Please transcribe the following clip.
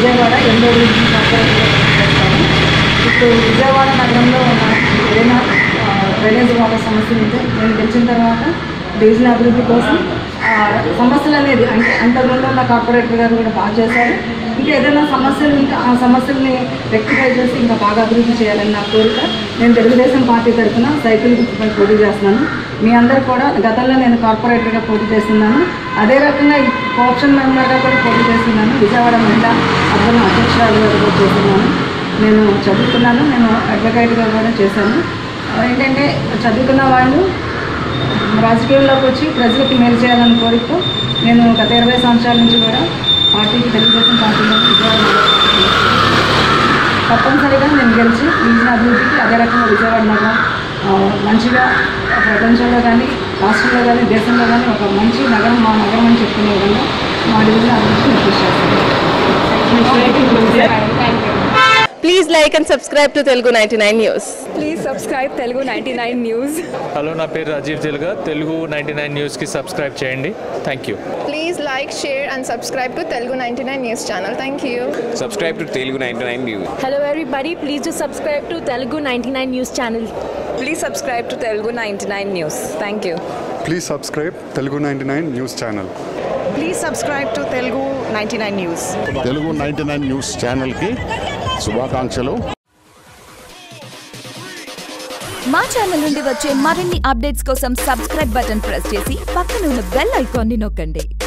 విజయవాడ ఎనిమిదో డివిజన్ కార్పొరేటర్గా పోటీ చేస్తాను ఇప్పుడు విజయవాడ నగరంలో ఉన్న ఏదైనా ఆ, డ్రైనేజ్ వాటర్ సమస్యలు ఉంటే నేను గెలిచిన తర్వాత డివిజన్ అభివృద్ధి కోసం ఆ, సమస్యలు అనేది అంటే అంతకుముందు ఉన్న కార్పొరేటర్ గారు కూడా బాగా చేశారు ఇంకా ఏదైనా సమస్యలు ఉంటే ఆ సమస్యల్ని రెక్టిఫై చేసి ఇంకా బాగా అభివృద్ధి చేయాలని నా కోరిక నేను తెలుగుదేశం పార్టీ తరఫున సైకిల్ గుర్తుపై పోటీ చేస్తున్నాను మీ అందరూ కూడా గతంలో నేను కార్పొరేటర్గా పోటీ చేస్తున్నాను అదే రకంగా ఈ కోఆప్షన్ మెంబర్గా కూడా పోటీ చేస్తున్నాను విజయవాడ మహిళా అర్బన్ అధ్యక్షురాలుగా కూడా చేస్తున్నాను నేను చదువుకున్నాను నేను అడ్వకేట్గా కూడా చేశాను ఏంటంటే చదువుకున్న వాళ్ళు రాజకీయాల్లోకి వచ్చి ప్రజలకి మేలు చేయాలని కోరికతో నేను గత ఇరవై సంవత్సరాల నుంచి కూడా పార్టీకి తెలుగుదేశం పార్టీలో విజయవాడలో తప్పనిసరిగా నేను గెలిచి డివిజన్ అభివృద్ధికి అదే రకంగా విజయవాడ నగరం ఆ, మంచిగా ప్రపంచంలో కానీ రాష్ట్రంలో కానీ దేశంలో కానీ ఒక మంచి నగరం మా నగరం అని చెప్పుకునే విధంగా మా డివిజన్ అభివృద్ధికి నేను కృషి చేస్తాను Please like and subscribe to Telugu 99 News. Please subscribe Telugu ninety nine news hello నా పేరు రాజీవ్ తెలుగా తెలుగు నైంటీ నైన్ న్యూస్కి సబ్స్క్రైబ్ చేయండి thank you Please like, share, and subscribe to Telugu 99 News channel. Thank you. subscribe to Telugu 99 News. Hello everybody, please do subscribe to Telugu 99 News channel. Please subscribe to Telugu ninety nine news thank you please subscribe Telugu ninety nine news channel please subscribe to Telugu ninety nine news Telugu ninety nine news ఛానల్కి శుభాకాంక్షలు మా channel నుండి వచ్చే మరిన్ని updates కోసం subscribe button press చేసి పక్కన ఉన్న బెల్ ఐకాన్ని నొక్కండి